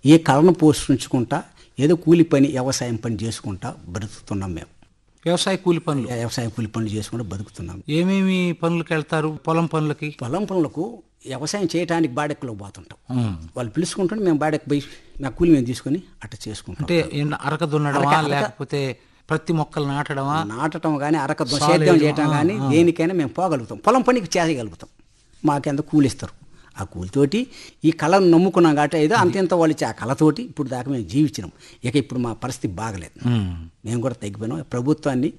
ఈ కళను పోషించుకుంటా ఏదో కూలి పని వ్యవసాయం పని చేసుకుంటా బ్రతుకుతున్నాం మేము వ్యవసాయ కూలి పనులు వ్యవసాయం కూలి పనులు చేసుకుంటూ బతుకుతున్నాం ఏమేమి పనులకు వెళ్తారు పొలం పనులకి పొలం పనులకు వ్యవసాయం చేయడానికి బాడెక్కలోకి పోతుంటాం వాళ్ళు పిలుచుకుంటుంటే మేము బాడెక్కి పోయి మా కూలి మేము తీసుకొని అట్ట చేసుకుంటాం అంటే ఏంటి అరక దున్నడమా అరక- అరక. లేకపోతే ప్రతి మొక్కలు నాటడమా నాటడం కానీ అరక దో- సాలు సేద్యం వేయడం, చేయటం ఆ, కానీ ఆ. దేనికైనా మేము పోగలుగుతాం పొలం పనికి చేయగలుగుతాం మాకెంత కూలిస్తారు ఆ కూలితోటి ఈ కళను నమ్ముకున్నాం కాబట్టి ఏదో అంత ఇంత వాళ్ళు ఇచ్చే ఆ కళతోటి ఇప్పుడు దాకా మేము జీవించినాం ఇక ఇప్పుడు మా పరిస్థితి బాగలేదు ఉమ్. మేము కూడా తగ్గిపోయినాం ప్రభుత్వాన్ని